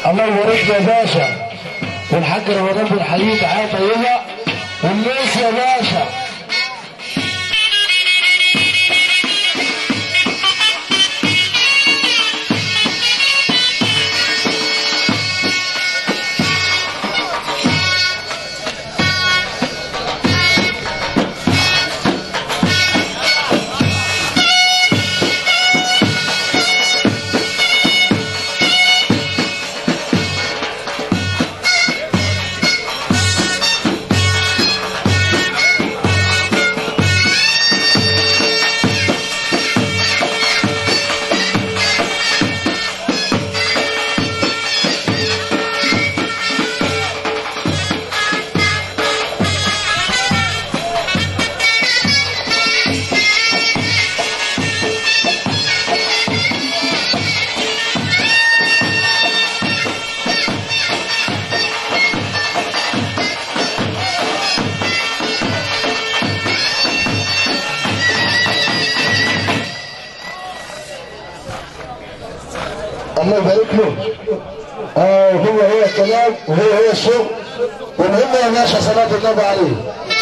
الله يبارك يا باشا والحاج رمضان بنحييه تحيه طيبه والناس يا باشا الله يبارك له اه وهو هو الكلام وهو هو الشغل والمهم يا باشا صلاة النبي عليه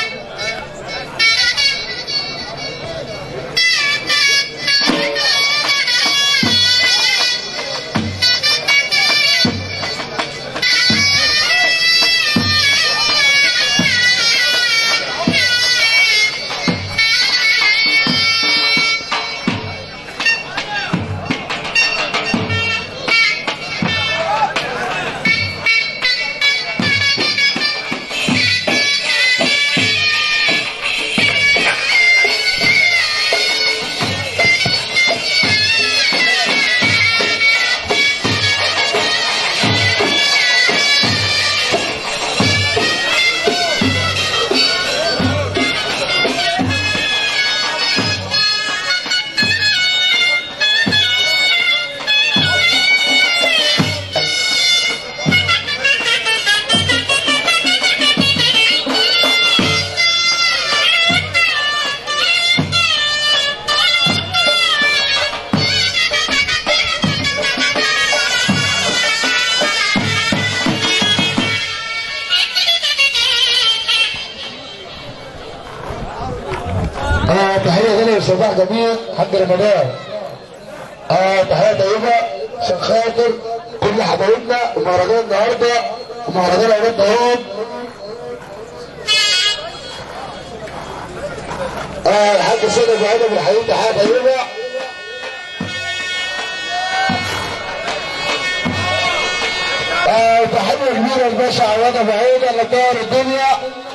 اه تحية غالية وصباح جميل حاج رمضان اه تحية طيبة عشان خاطر كل حبايبنا ومهرجان النهارده ومهرجان اولاد داوود اه الحاج سيد ابو ادم الحقيقي تحية طيبة اه تحية كبيرة لباشا عواد ابو عيدة اللي طار الدنيا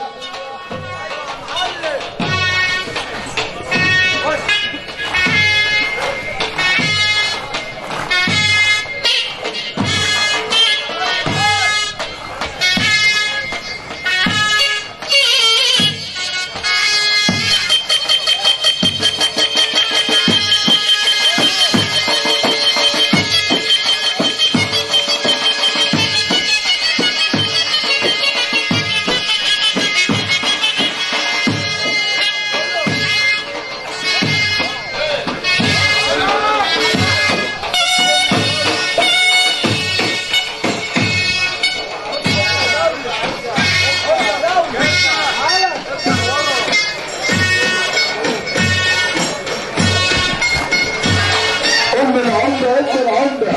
ام العمده ام العمده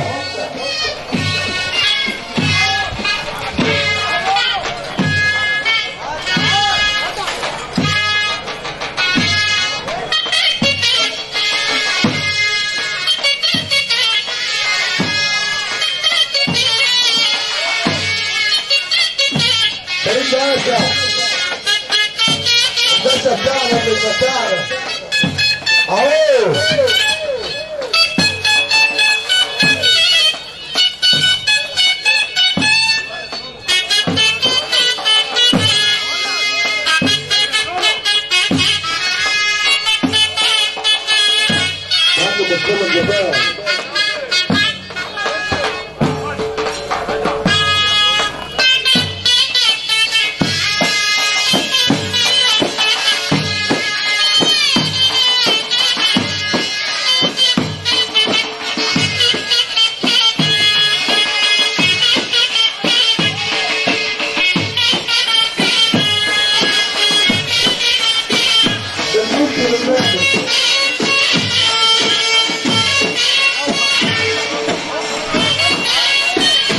فريد باشا الباشا بتاعنا في المساعدة اهو عنده مشكلة الجبال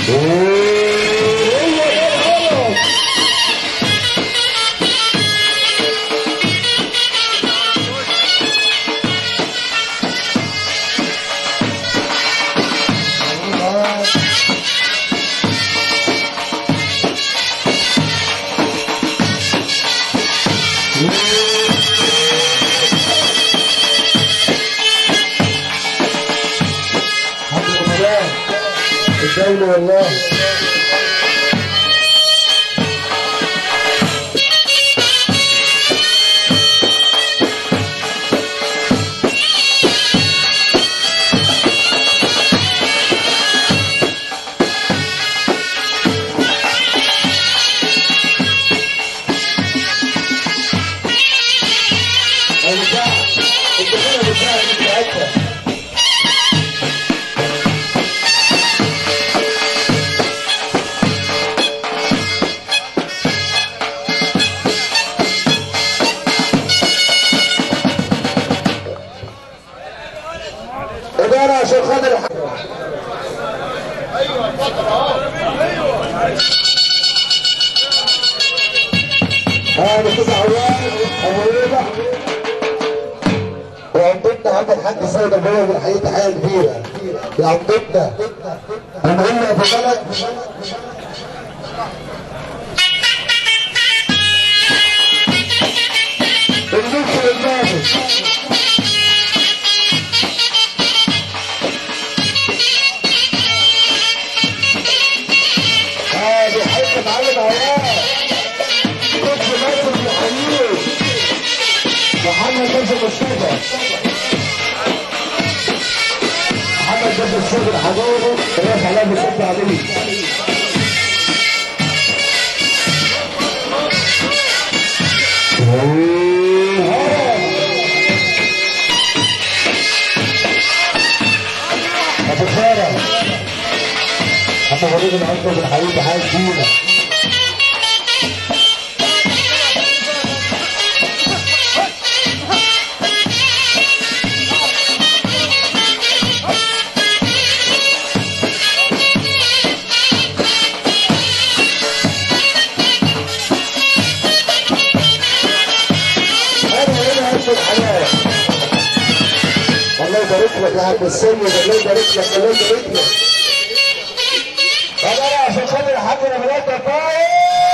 الدولة والله البتاع الدخولة بتاعها دي بتاعتها إدارة عشان خاطر الح- اه الاستاذ عواد ابو ريبه وعمدتنا عم الحاج سيد ابو ريبه بنحييه تحيه كبيره يا عمدتنا المهم يا ابو بلد النص للناس اه بيحيي معلم عواد كنت مصر بيحييه محمد باشا مصطفى محمد باشا الشغل حبايبه الناس عليها بتصب عليه ابو خيره ابو غريب العنصر بالحقيقه حاجه كبيره انا هنا هدخل الحياه الله يبارك لك يا عم السيد الله يبارك لك الله يبارك لك طب انا عشان خاطر الحاج رمضان طايل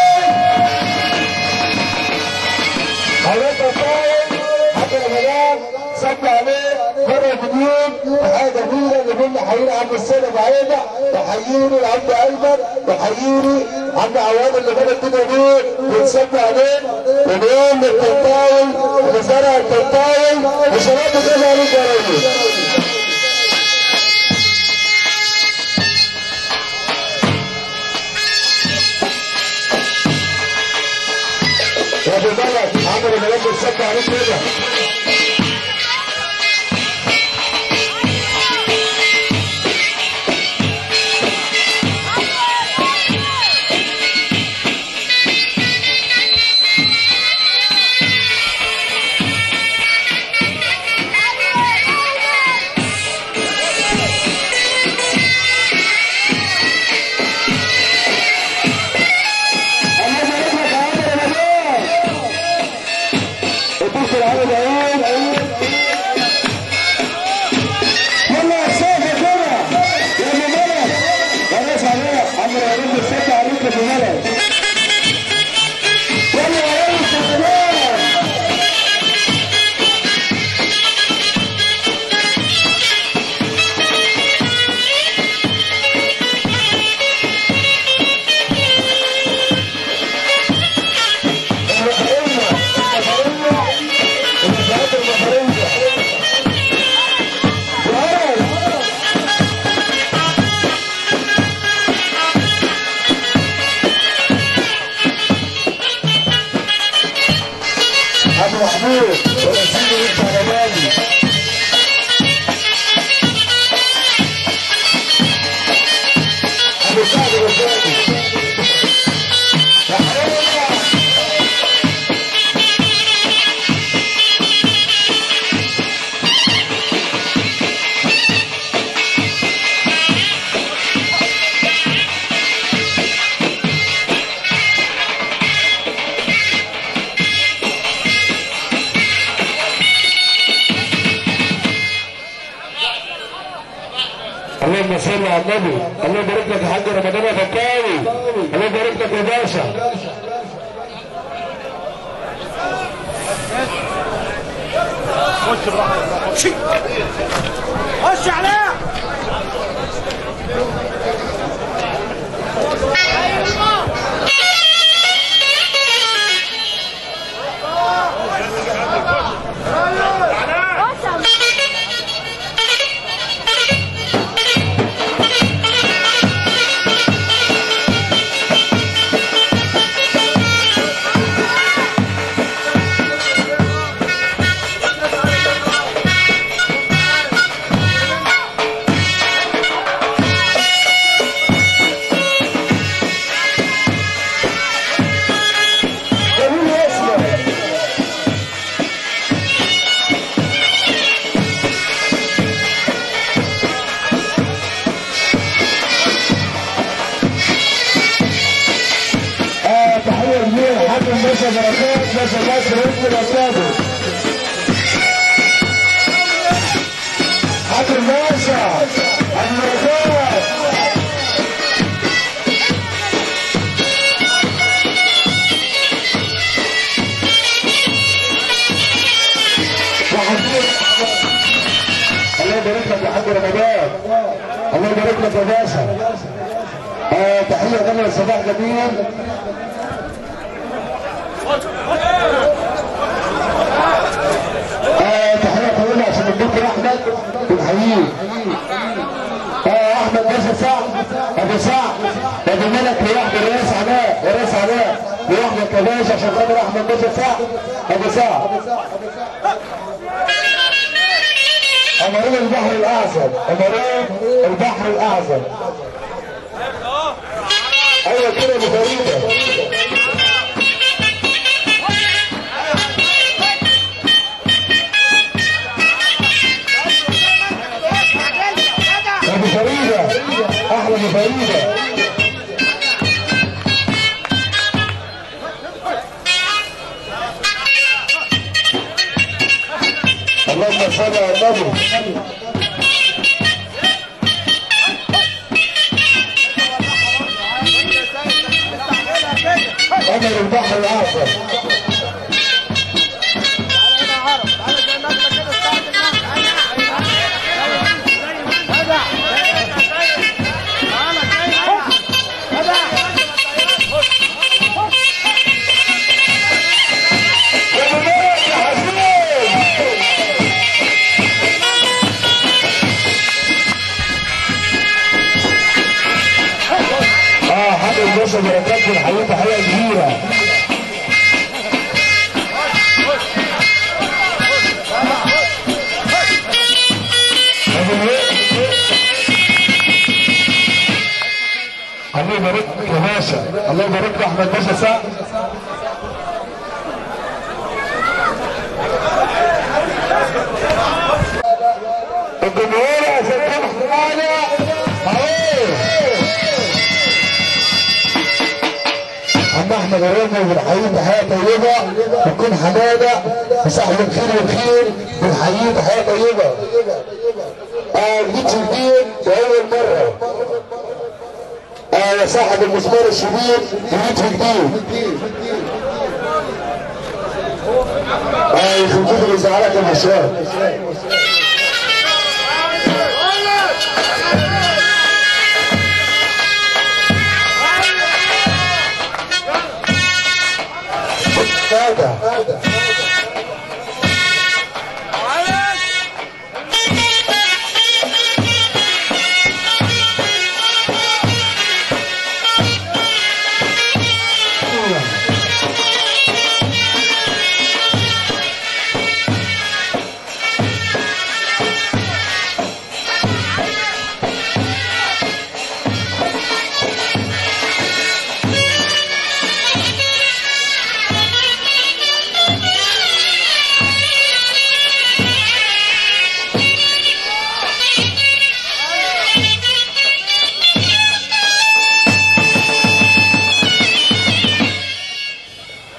حضرتك طايل حاج رمضان صلي عليه مرة مليون حاجة جميلة نقول حييني عم السيد ابو عينة وحييني العم ايمن وحييني عم عواد اللي بنى الدنيا دي ونصلي عليه ونقول للتنطاوي وزرع التنطاوي وشباب كده عليك يا ريس يا ابو بلد عمرو ما لما تصدق عليك كده الله يبارك لك يا عمرو رمضان اتصل على العيون يلا يا سيدي كده يا ابو بلد خلاص عليك عمرو يا رب الست عليك يا ابو بلد يلا يا ريس يا شباب المفرنجة المفرنجة المساعات المفرنجة وهرب ابو محمود ونسيب انت على بالي ابو سعد الرفاعي يا حبيبي صل على النبي الله يبارك لك يا حاج رمضان يا فكاوي الله يبارك لك يا باشا خش براحتك خش عليها جميل اسمه آه تحية كبيرة حاكم باشا بركات باشا مصر ابن الأساتذة حاكم باشا البركات وحبيب الله يبارك لك يا حاج رمضان الله يبارك لك يا باشا آه تحية غالية صباح جميل آه تحية طويلة عشان الدكتور أحمد بنحييه آه أحمد باشا سعد أبو سعد أبو ملك لوحده رئيس علاء رئيس علاء لوحدك يا باشا عشان خاطر أحمد باشا سعد أبو سعد أمرين البحر الأعظم أمرين البحر الأعظم أيوة كده أبو فريدة أبو فريدة أحلى أبو فريدة اللهم صل على النبي أمر البحر الأعظم يا أبو مالك يا حسين اه حاجة الباشا بركات والحقيقة تحية كبيرة أبو الوقت. الله يبارك لك يا باشا الله يبارك لك احمد باشا سعد الجمهور عشان تروح معانا اهو عم احمد الرمي بنحييه تحيه طيبه ويكون حماده وصاحب الخير والخير بنحييه تحيه طيبه اه جديد في الدين واول مره اه يا صاحب المسمار الشديد جديد في الدين اه يخرجوك اللي يزعلك المشوار هذا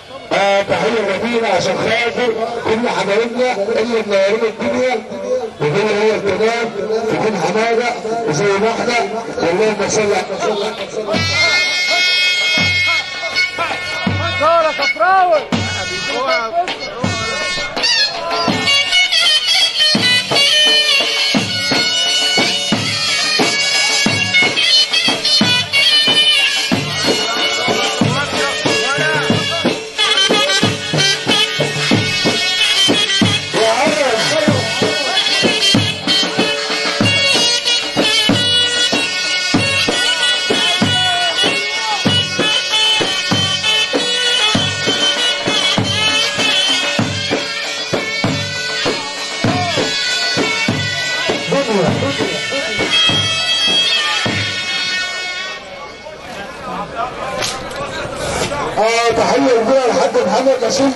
آه تحية جميلة عشان خاطر كل حبايبنا اللي منورين الدنيا هي هي التمام تكون حماده وزي ما احنا اللهم صل على دورة كفراوي يا عرب دنيا اه تحية كبيرة لحد محمد كسيم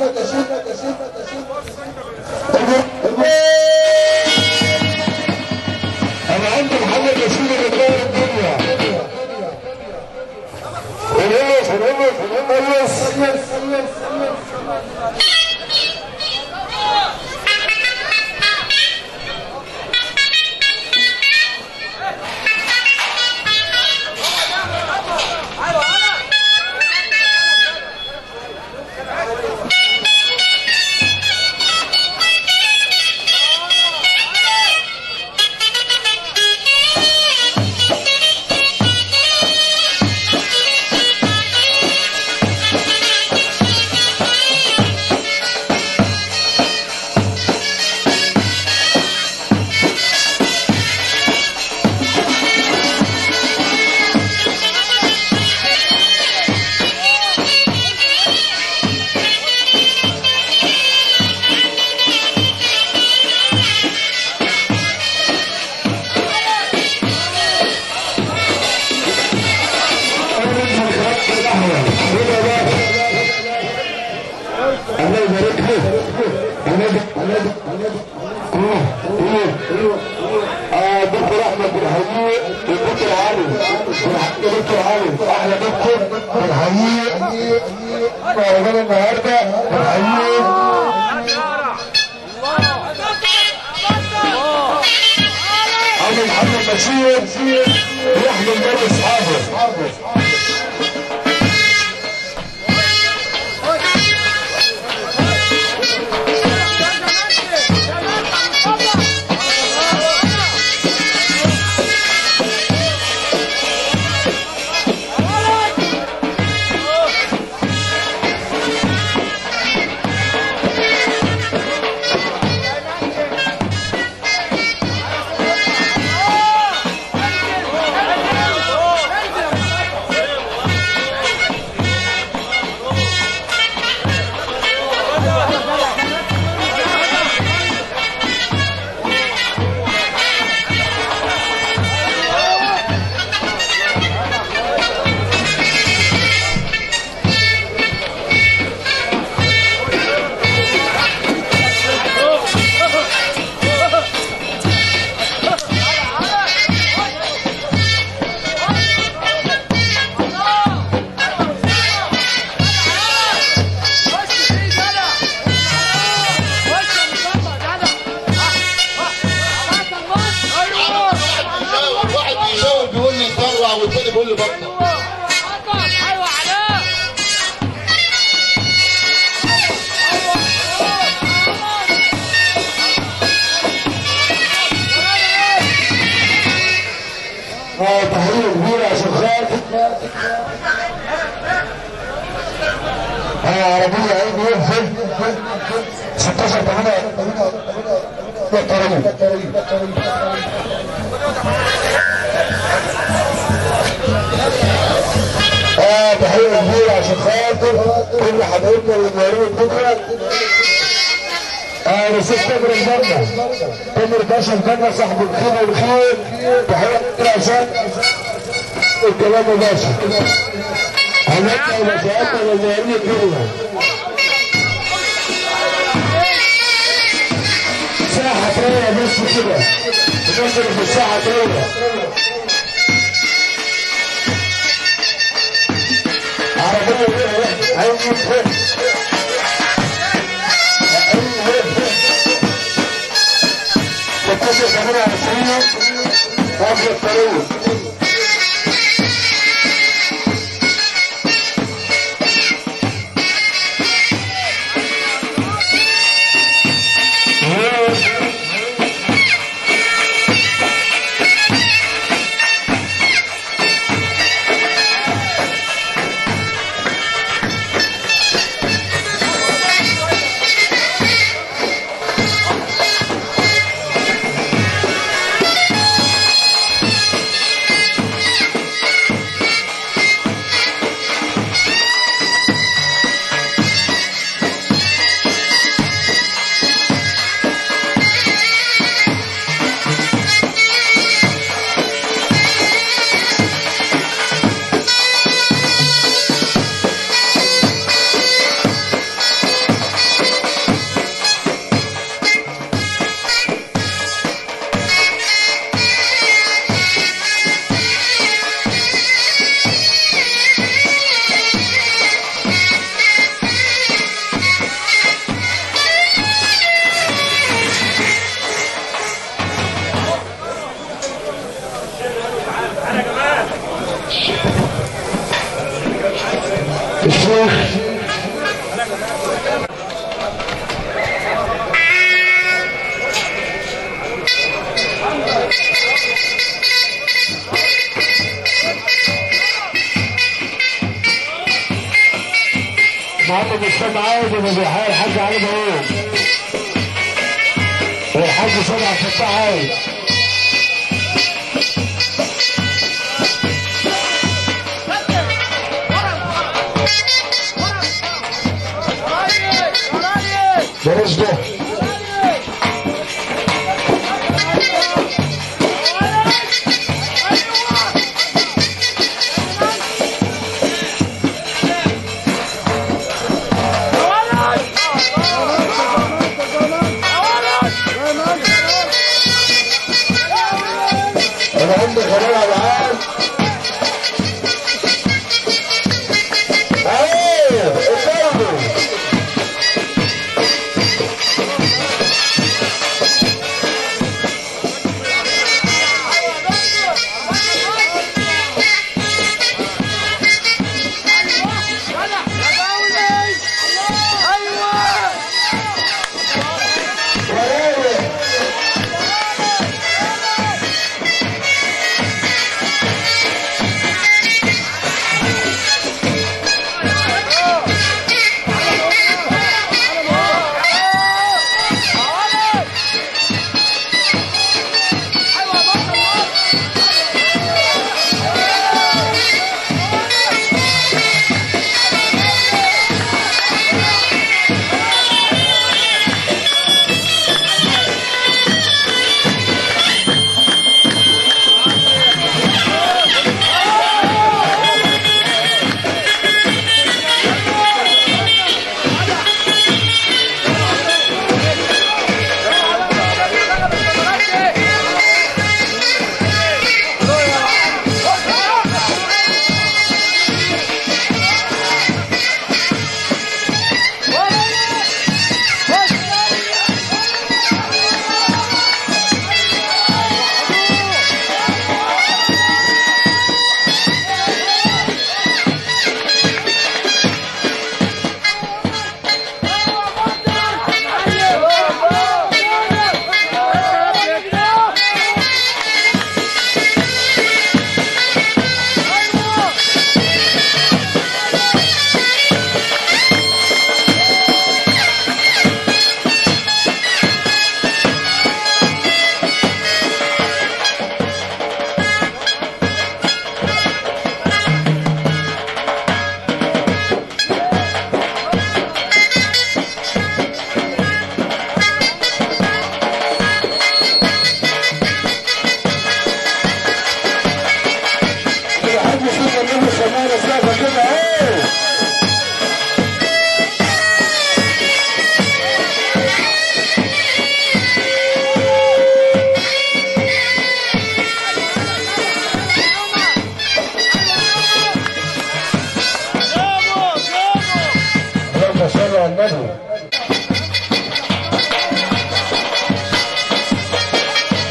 انا عندي محمد ياسين اللي بيدور الدنيا الياس الياس الياس الله يبارك فيك انا انا اه اه اه دكتور احمد بن حيي الدكتور علي دكتور علي احلى دكتور بن حيي موجود النهارده بن حيي عم محمد بشير يحمل بر اصحابه واحد بيشاور بيقول لي اتبرع والتاني بيقول لي بطل اه تحية كبيرة عشان خاطر اه عربية عيد يوم فين 16 8 اه تحية كبيرة عشان خاطر كل حبايبنا اللي مواليد بكرة اه رسول تامر الجنة تامر باشا الجنة صاحب الخير والخير تحية كبيرة عشان الكلام باشا هنطلع ومساعدنا للمواليد كلها ساحة طويلة بس كده ننزل في الساحة طويلة عربية عين يدخل عين يدخل خمسة ثمانية وعشرين قبل الطريق الشيخ محمد اسلام عايد ومبيحاء الحاج علي بهوم والحاج سامع فتاح عايد بلاش ده انا عندي خلال العاب ايوه اتفضل الحاج سيدنا النبي سمعنا سقفه كده ايه اللهم صل على النبي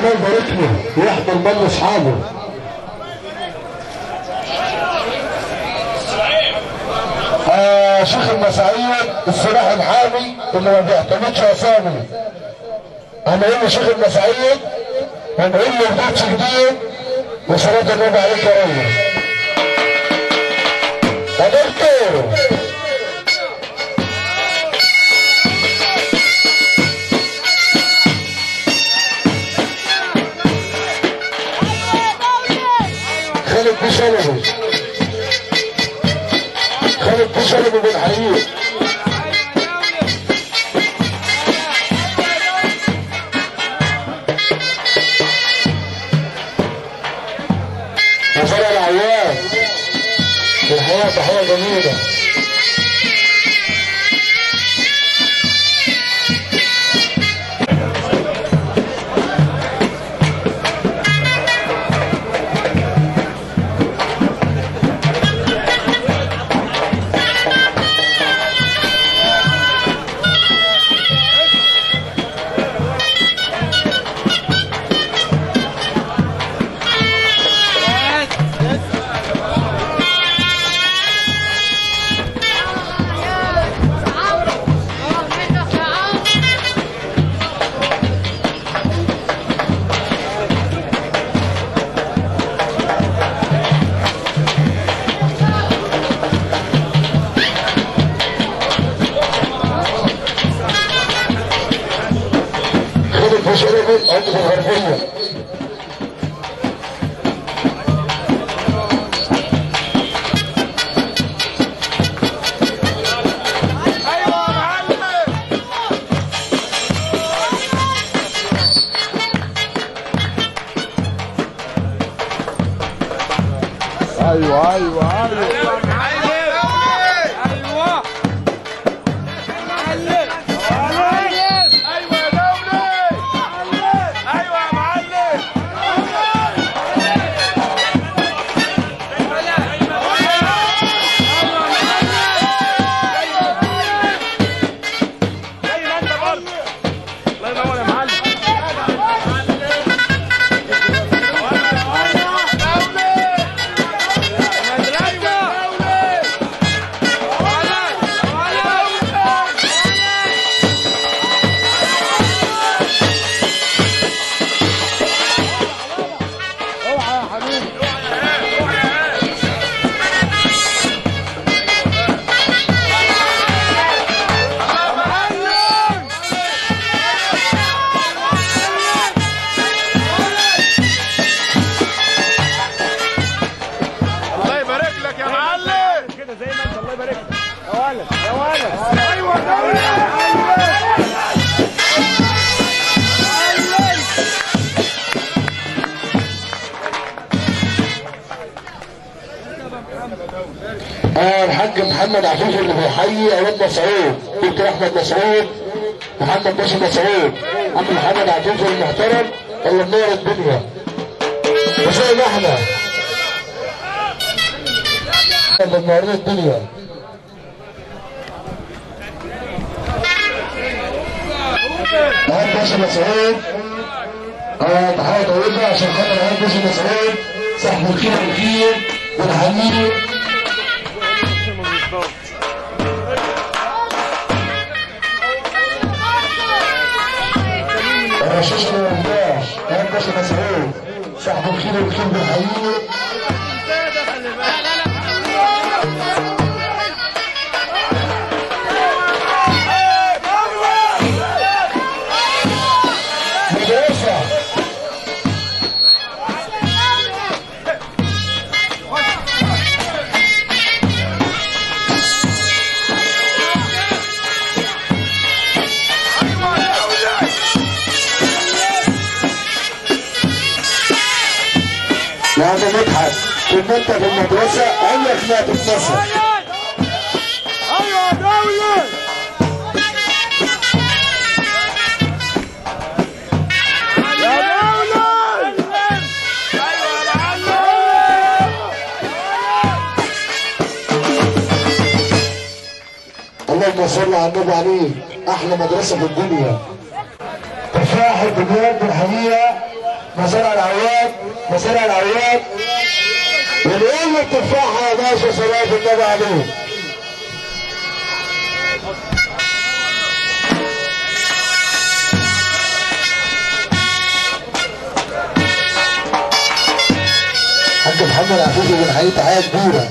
الله يبارك له يحضر من اصحابه آه شيخ المساعيد السلاح الحامي اللي ما بيعتمدش اسامي هنقول له شيخ المساعيد هنقول له بدوتش جديد وصلاة النبي عليك يا ريس يا دكتور خالد بشلبي خالد بشلبي بالحقيقة وفرع العيان الحياة تحية جميلة خالد بشلبي عضو الغربية ايوه يا معلم ايوه ايوه ايوه ايوه معلم معلم ايوه يا دولي ايوه يا معلم زي ما انت برضه الله ينور يا معلم اوعى يا حبيبي الله يبارك لك يا معلم كده زي ما انت الله يبارك لك يا ولد يا ولد ايوه دولي آه الحاج محمد عفيف اللي بيحيي اولاد مسعود دكتور احمد مسعود محمد باشا مسعود عم محمد عفيف المحترم اللي منور الدنيا وزي ما احنا اللي منورين الدنيا محمد باشا مسعود اه تحية طيبة عشان خاطر محمد باشا مسعود صاحب الخير الخير والحنين الرشاش ما يرضاش كلام باشا مسعود صاحب الخير والخير بالحقيقي مدرسة يا عم مدحت كنت انت في المدرسة عمرك ما هتتنسى ايوه يا دولي يا دولي ايوه يا معلم اللهم صل على النبي عليك احلى مدرسة في الدنيا تفاحل بجد الحقيقة مسار العواد مسار العواد ونقول التفاحة يا باشا صلاة النبي عليه حاج محمد عفيفي بن حي تحية كبيرة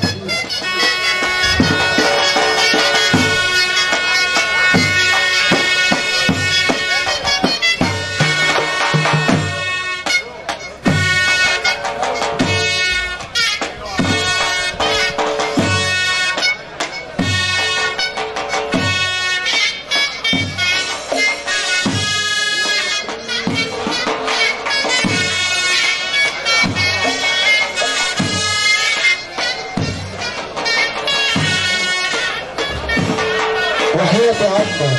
وحياة عمه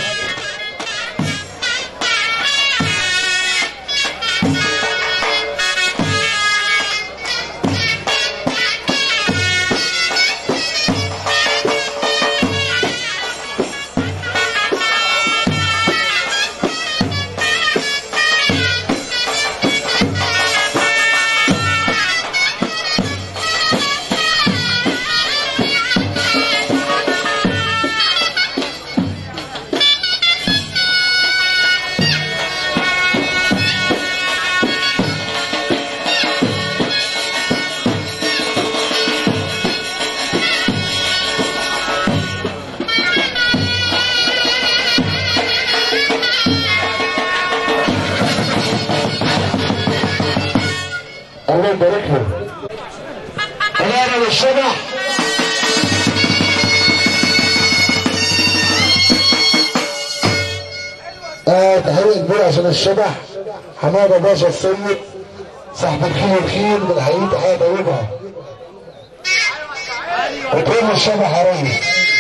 الله يبارك له انا للشبح آه تحريق كبير عشان الشبح حماده باشا السيد صاحب الخير الخير من حقيقة تحية طيبة وكل الشبح يا ريس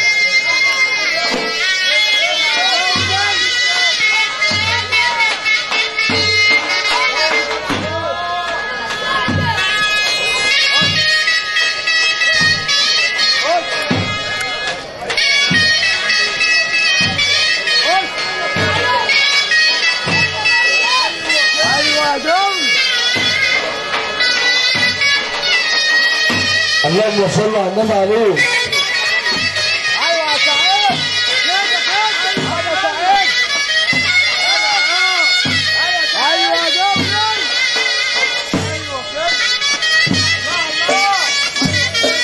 ايوه يا دم اللهم صل على النبي عليه ايوه يا سعيد كده كده ايوه يا سعيد ايوه يا دم ايوه كده الله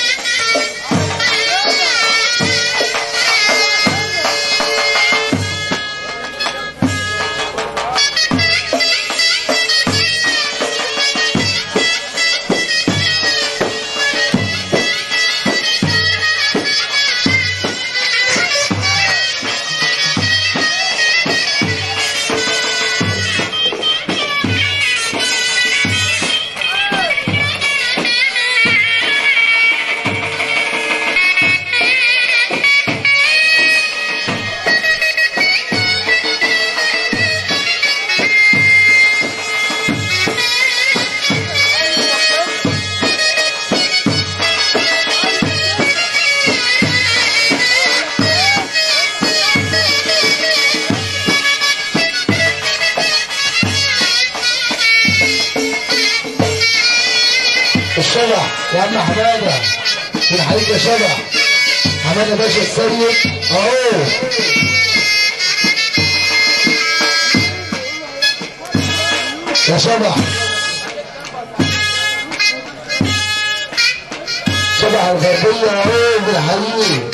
الشبح يا عم حماده من حقيقة شبح حماده باشا السيد اهو يا شبح شبح الغربية اهو بالحقيقة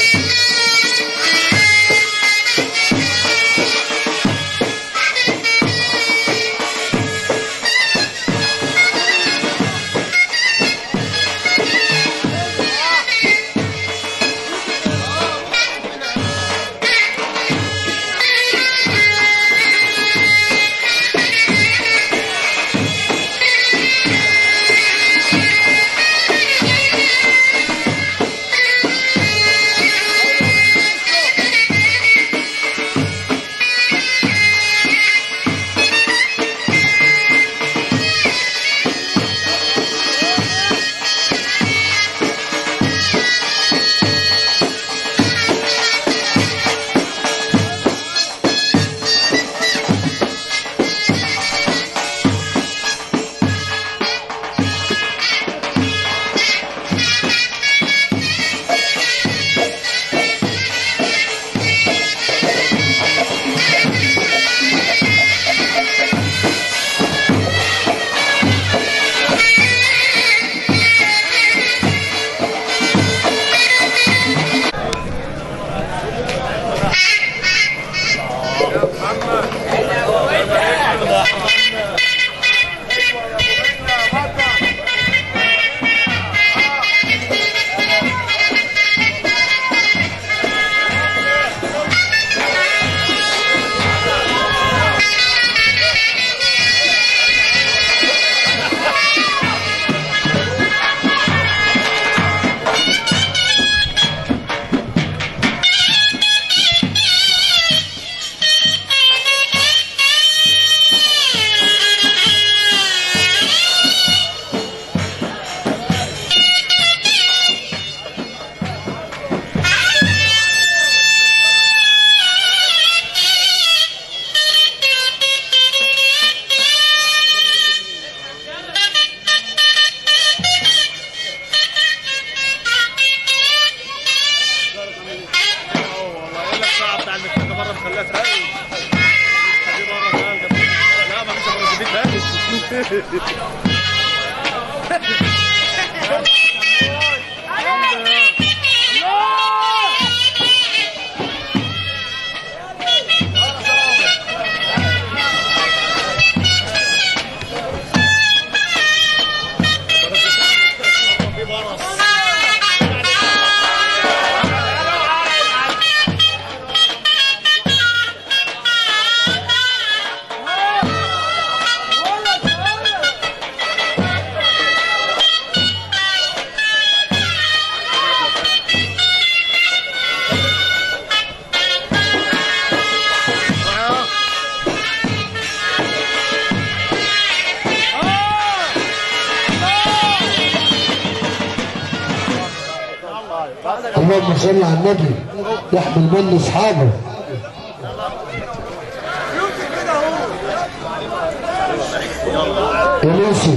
اللهم صل على النبي يحمل من اصحابه اليوسف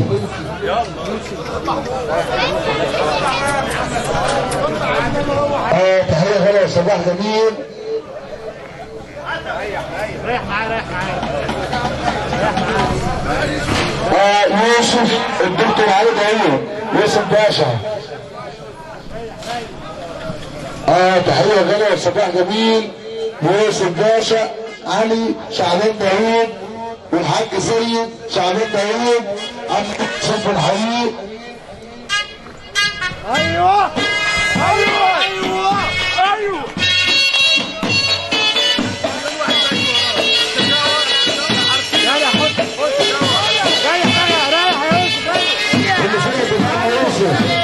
اه تحيه غلا صباح جميل ريح معايا ريح معايا آه يوسف الدكتور علي داوود يوسف باشا اه تحيه غاليه صباح جميل يوسف باشا علي شعبان داوود والحاج سيد شعبان داوود عم صف الحقيق ايوه ايوه ايوه ايوه يلا خد خد ريح ريح ريح يا يوسف ريح اللي فات الحاج يوسف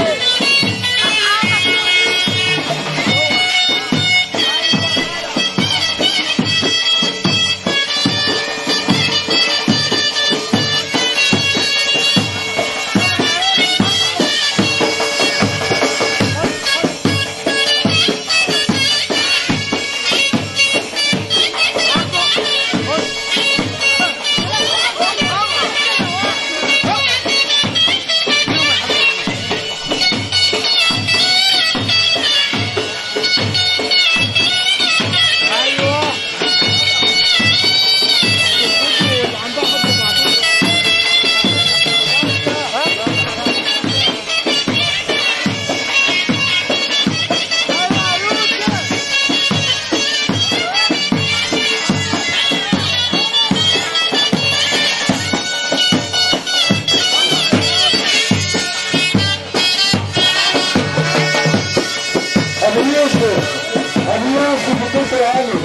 ايوه عندها خط ابو يوسف ابو يوسف الدكتور علي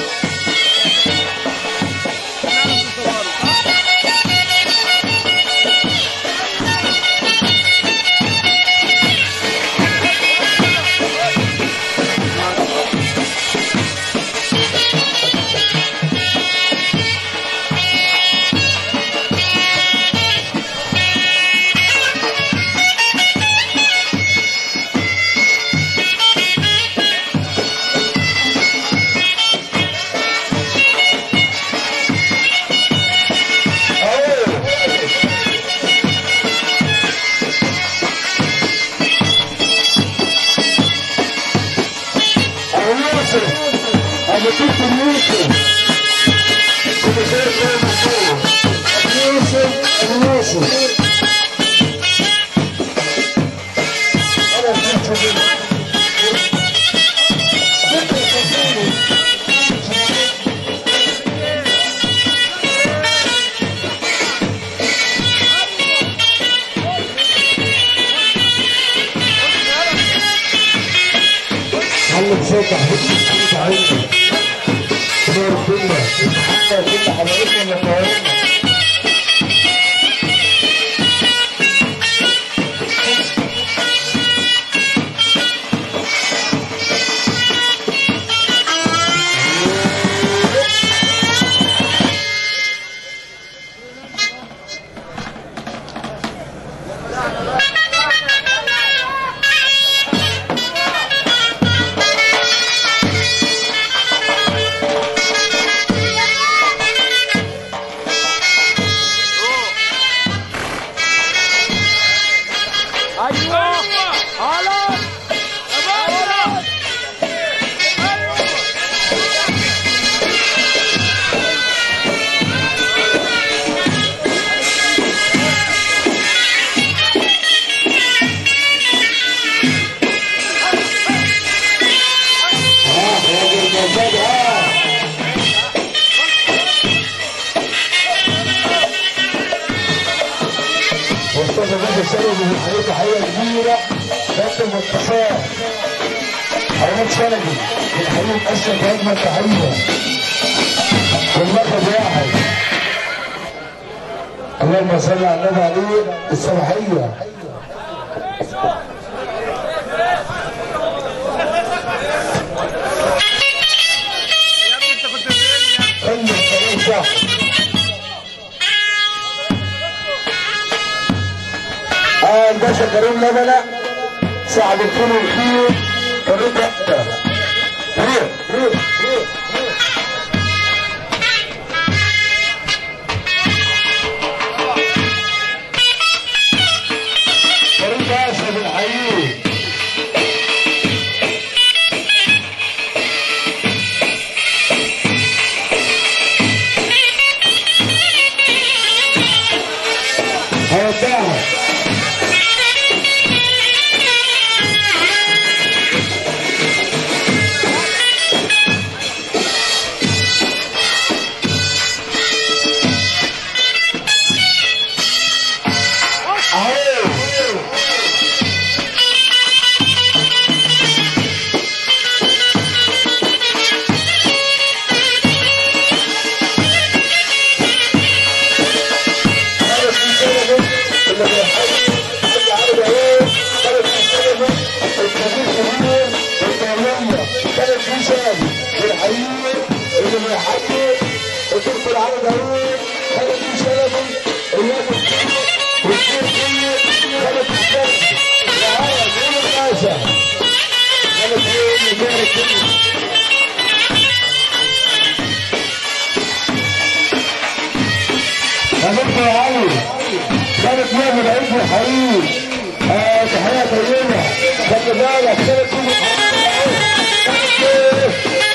ابو يوسف ابو دكتور يوسف كل شيء زي ما هو ابو يوسف ابو يوسف انا كنت علم صوت حبيبتي السيد عيني نور الدنيا حتى كل حلقتنا ومطورنا Thank استاذ الباشا السيد بنحييه تحيه كبيره كابتن منتصر حيوان شلبي بنحييه اشرف اجمل تحيه واللقب واحد اللهم صل على النبي عليه الصباحيه يا ابني انت كنت فين يا خلي الكلام صح اه الباشا كريم لبنة صاحب الفول والخير كريم لبنة روح روح روح كريم باشا بنحييه هودعها اهو هذا في سنة اللي بيحيي اللي عارف اهو هذا في سنة الكبير كبير والدولية كانت في سنة بيحيي اللي بيحيي الدكتور العرب اهو هذا في سنة الناس والكبير كبير هذا في سنة العرب ايه الناسة هذا في اللي بيعرف كده هنبقى يا علي كانت نعمل عيد الحريم آه تحية طيبة خلي بالك كانت تيجي كانت ايه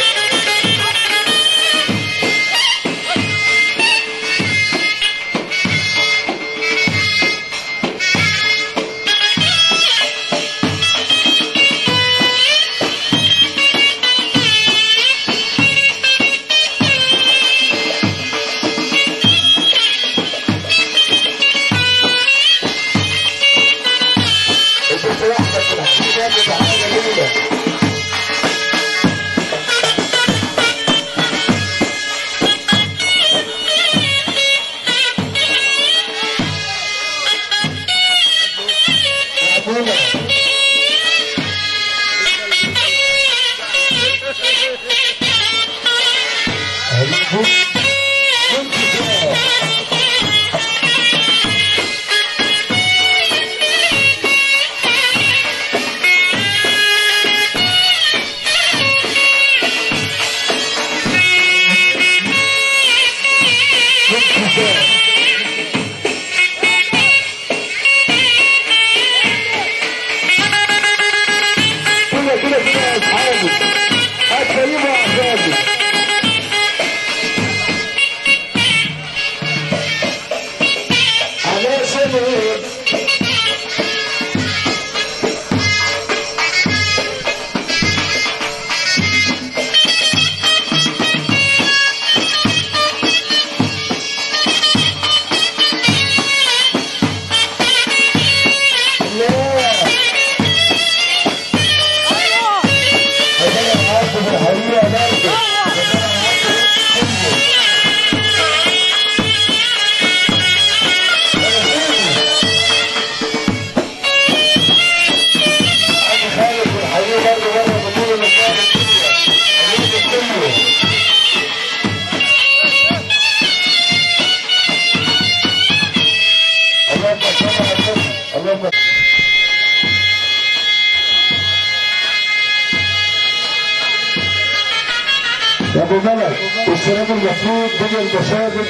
البنت واحدة في الحكيمات بتاعتنا جميلة مقبولة هنبص كنت فيها كنت فيها كده كده كده يا اصحابي هتكلموا احبابي على سنة الله هذا عارف الحقيقة برضه عندي خالد الحقيقة برضه بره بطول المكان الدنيا كله اللهم صل على النبي اللهم يا ابو ملك والسلام المفروض بين المشاهد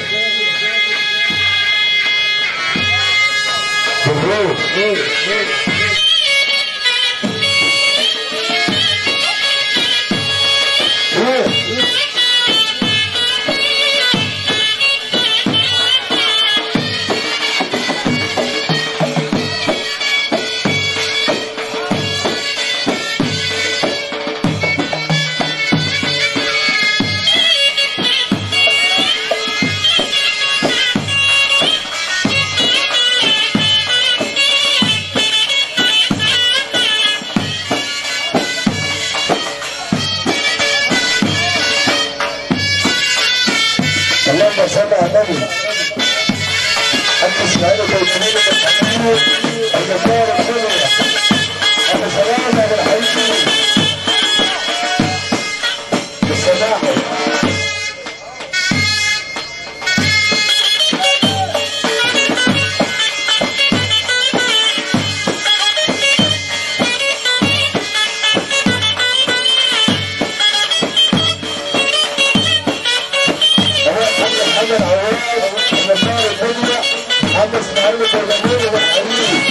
مبروك ايه جميل والحبيب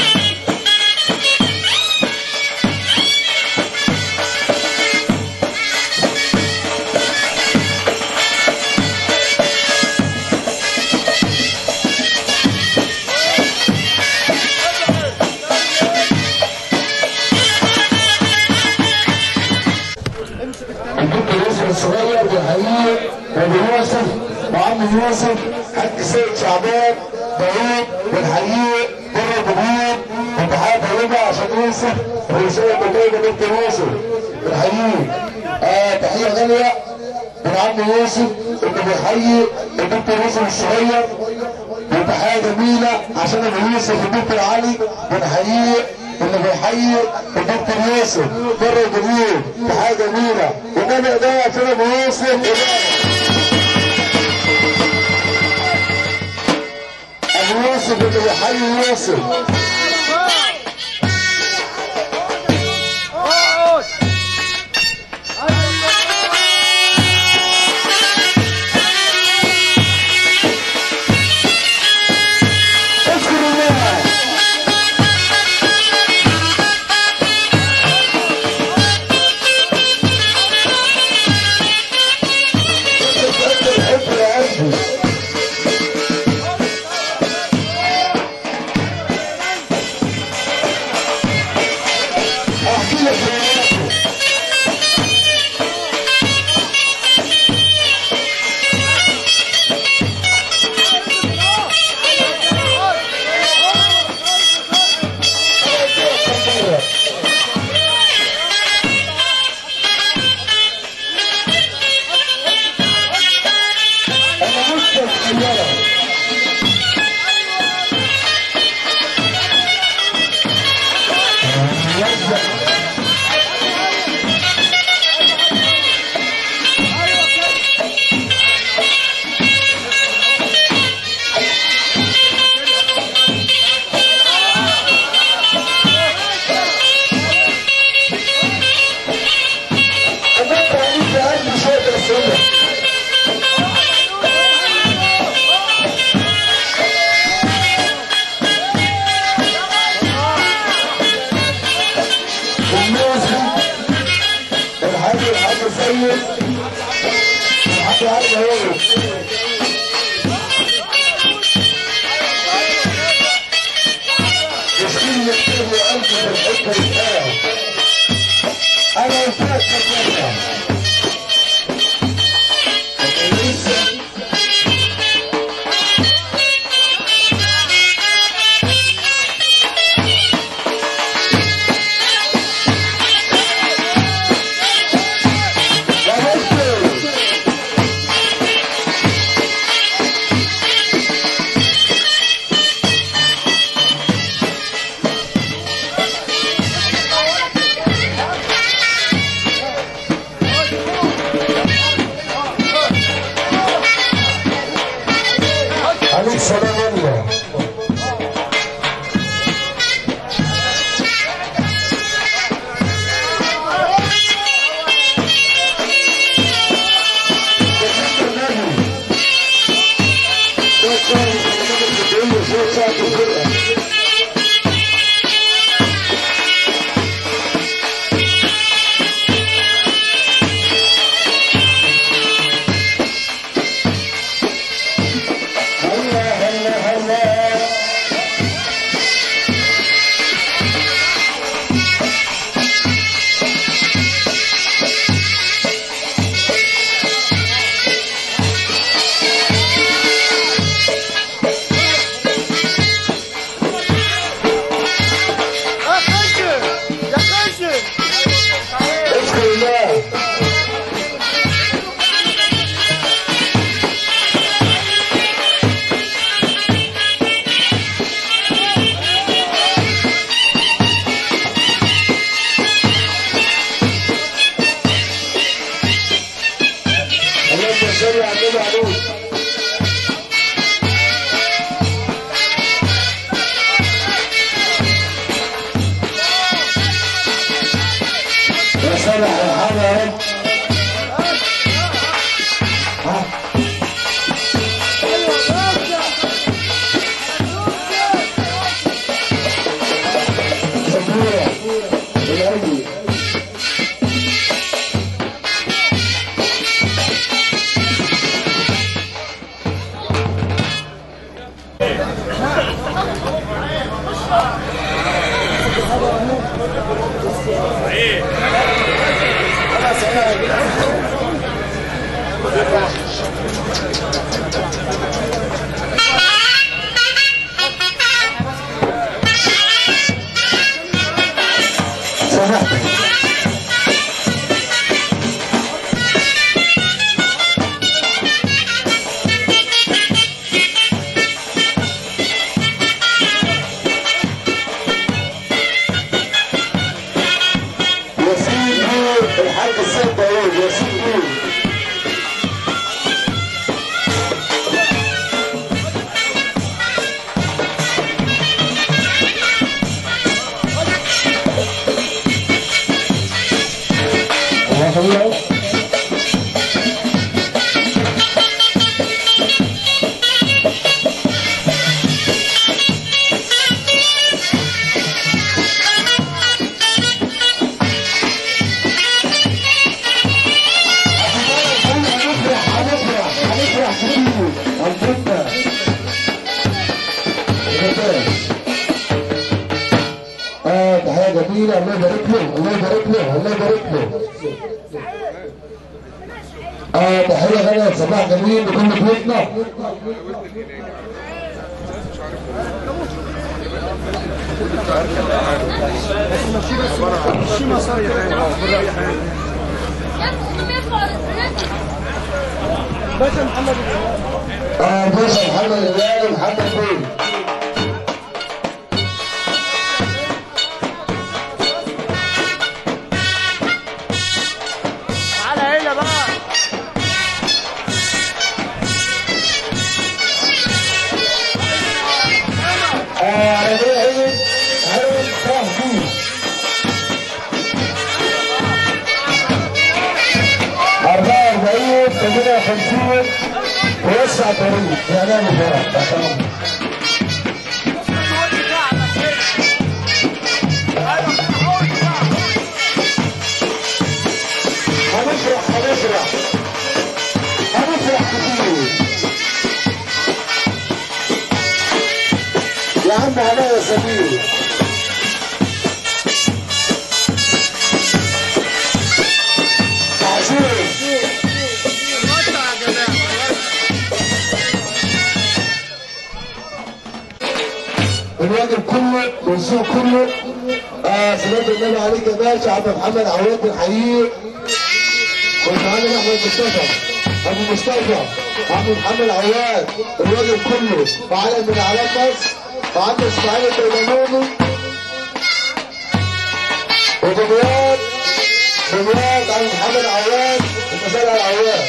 البنت يوسف الصغير بالحقيقة وابو يوسف وعم يوسف حاج سيد شعبان داوود والحقيقة بره الجمهور وتحية طيبة عشان يوسف ورسالة طيبة بنت يوسف بالحقيقة آه تحية غالية من عم يوسف اللي بيحيي البنت يوسف الصغير وتحية جميلة عشان ابو يوسف البنت العلي بنحييه اللي بيحيي الدكتور يوسف بره الجمهور تحية جميلة والنبي ده عشان ابو يوسف ابو يوسف اللي بيحيي يوسف اذكر الله تتأكد حب يا قلبي احكي لك رواياته انا مش السيارة انا انت عليك يا قلبي شوية السنة الموسم الحاج الحاج سيد الحاج علي هو يشكيني يكتب لي قلبي في الحته الحلوه انا قلت لك كده يا مستر عليك سلام الله هلا هلا هلا اذكر الله اللهم صل على النبي عليه يا سامح الحالة يا رب ها سامحني ياسين نور الحاج السيد داوود ياسين نور الله الله هنفرح هنفرح هنفرح كتير هنفرح ممتاز اه تحية جميلة الله يبارك له الله يبارك له الله يبارك له اه تحية غالية صباح جميل لكل بيوتنا شي مصاري يعني برا اي حاجه باشا محمد اه باشا محمد الهلال محمد بيه تعالى هنا بقى اه ربيع عيد عيد فهمي أربعة وأربعين ثمانية وخمسين ويسع طريق إعلان الفرح تحت أمرك. هنفرح هنفرح هنفرح كتير يا عم علاء يا سمير عاشور الواجب كله والذوق كله آه صلاة النبي عليك يا باشا عم محمد عواد بنحييه والمعلم احمد مصطفى ابو مصطفى عم محمد عواد الواجب كله وعلم من اعلام مصر وعم اسماعيل الديناموني ودمياط دمياط عم محمد عواد ومسار العواد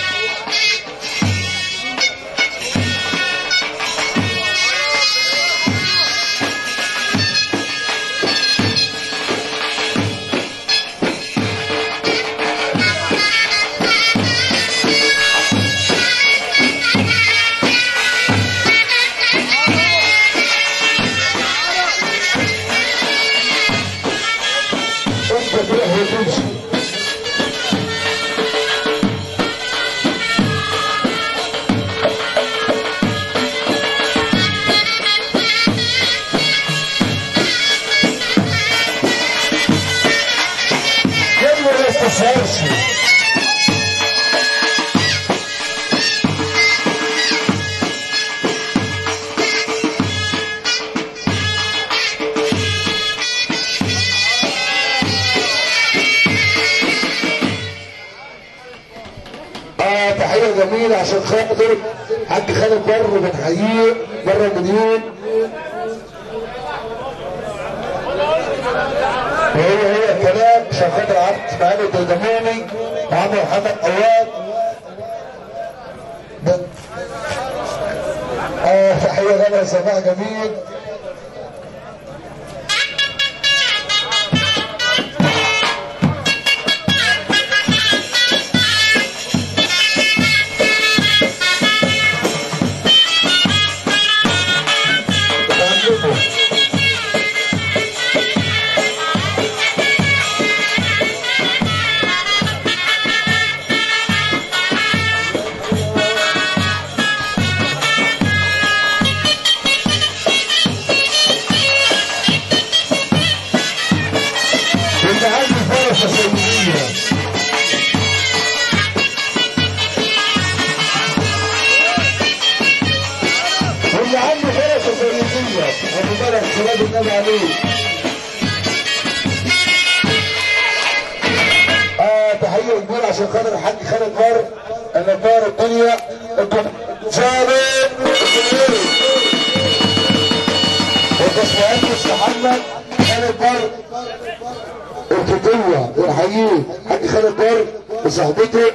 انت تروح وتمشي كم ما يستسهلش اه تحية جميلة عشان خاطر حاج خالد بر بنحييه مرة مليون وهو هو الكلام عشان خاطر عبد اسماعيل الديدموني وعم محمد قواد ب- اه تحية غالية صباح جميل عندكم ابو بلد شباب النبي عليه آه تحية كبيرة عشان خاطر الحاج خالد بر اللي طار الدنيا الجم- ثابت الجمهوري والباشمهندس محمد خالد بر الفتوة ونحييه حاج خالد بر وصاحبته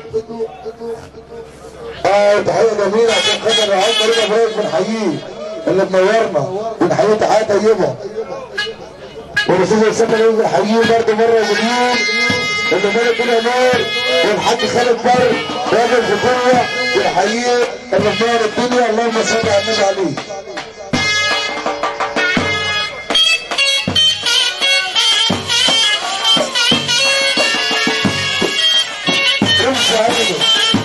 اه تحية جميلة عشان خاطر العم رضا ابراهيم بنحييه اللي منورنا بنحييه تحية طيبة والاستاذ اسامه يوم بنحييه برضه مرة مليون اللي مالك كده نور والحاج خالد بر راجل في قوة بنحييه اللي منور الدنيا اللهم صل على النبي عليه امشي عينه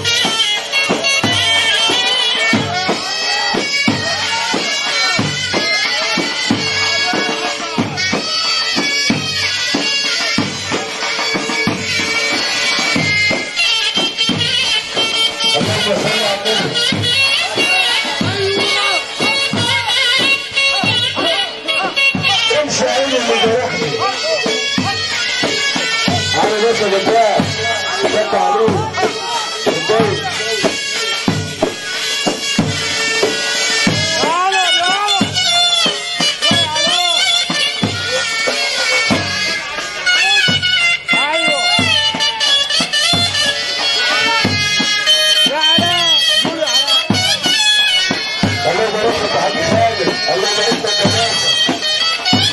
اللهم صل على النبي امشي عينه اللي جرحني على باشا بالله شد عليه اتضايق تعالى تعالى ايوه يا علاء قول يا علاء الله يبارك لك يا حاج خالد الله يبارك لك يا باشا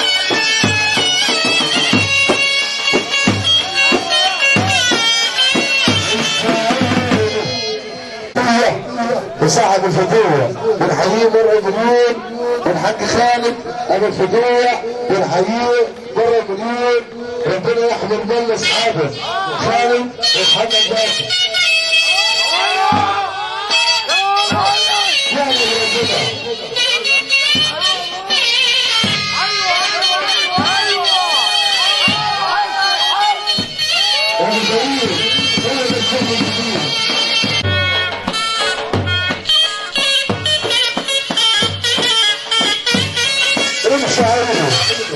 وصاحب الفتوة بنحييه مرة مليون والحاج خالد ابو الفتوة بنحييه مرة مليون ربنا يحمي المال لاصحابه خالد ومحمد باشا يعمل ربنا ابو جميل هو ده الشيخ الجديد امشي عينه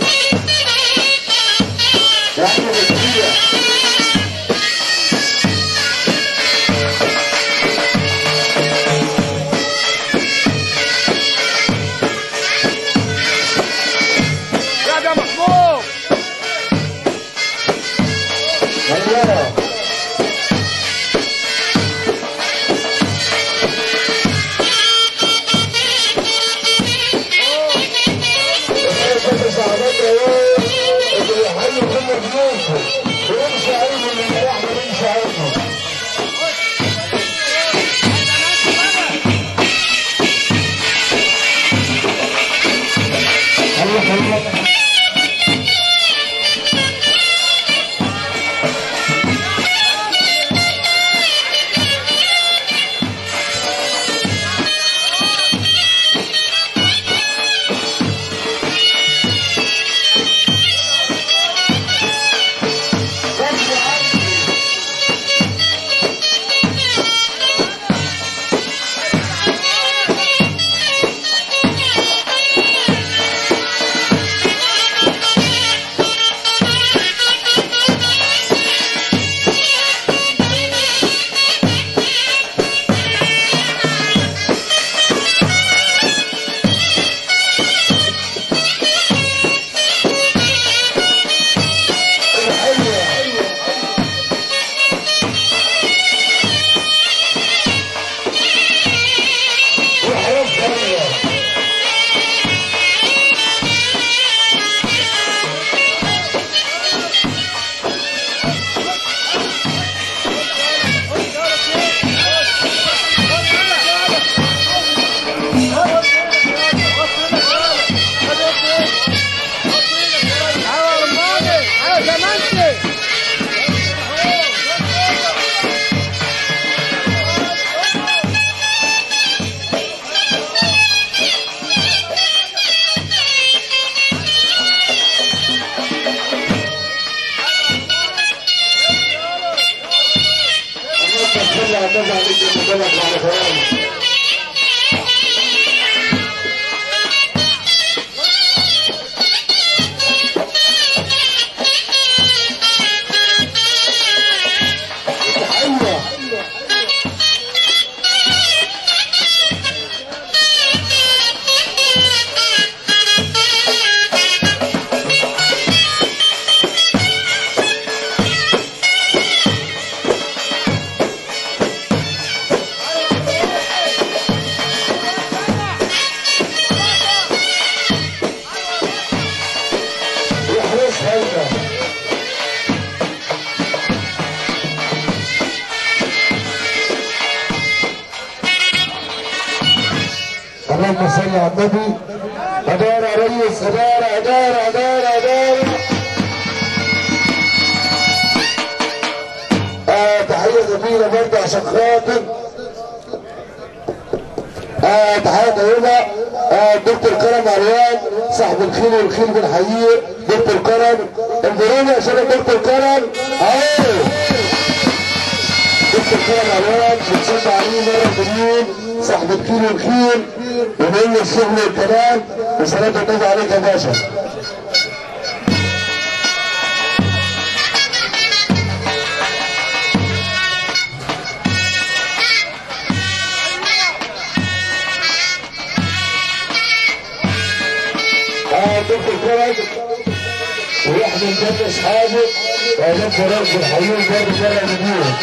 يا احمد الكبير يا ده محمود الله اللهم صل على النبي اداره يا ريس اداره اداره اداره اداره آه تحيه جميله برضه عشان خاطر آه تحيه طيبه آه دكتور كرم عريان صاحب الخيل والخيل بنحييه دكتور كرم انظروني عشان دكتور كرم اهو دكتور كرم عريان بتصب عليه مره مليون صاحب الخيل والخيل وبيقول له الشغل والكلام وصلاه النبي عليك يا باشا اه دكتور كرم ويحمل جنب اصحابه واولاد فراغ الحيوان برضه بره مليون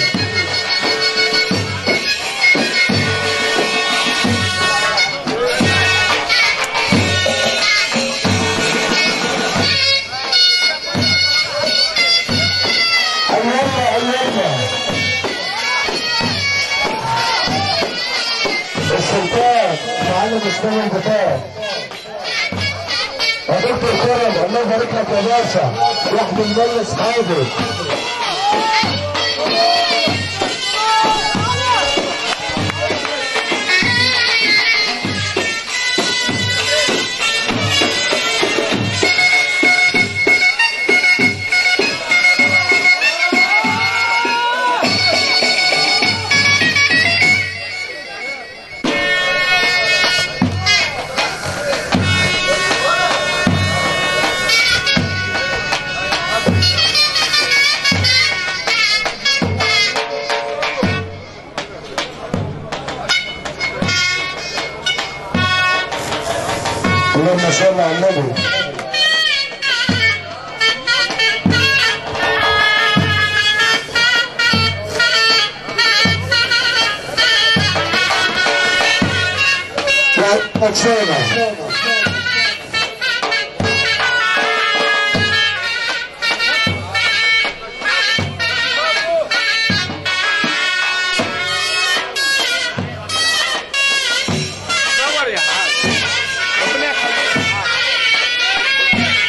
الله الله السلطان معلم اسلام البطاط يا دكتور كرم الله يبارك لك يا باشا يحمي المال اصحابه اللهم صل على النبي يا أكسانا صور يا حاج ربنا يخليك يا حاج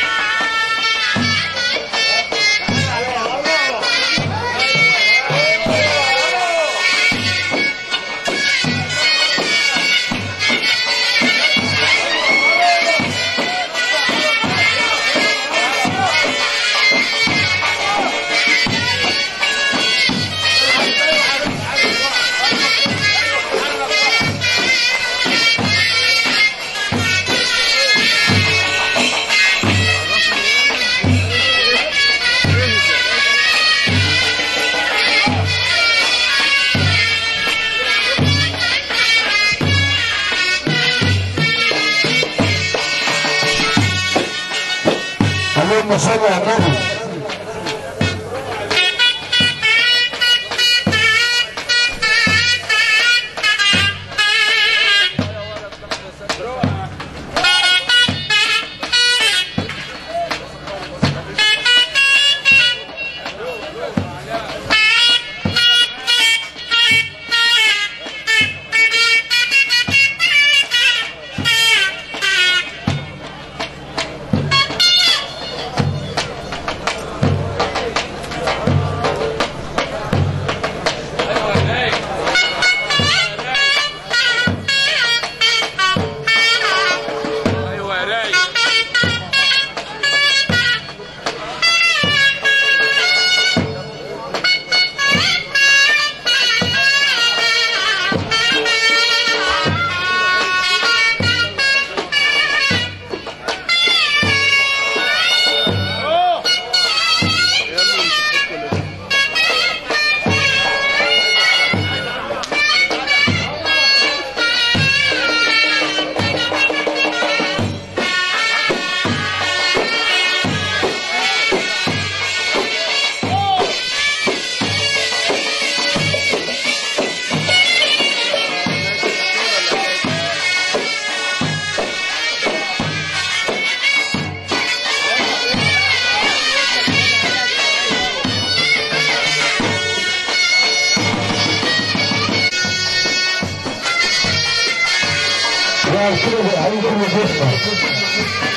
اللهم صل على النبي كده عليه كل شفنا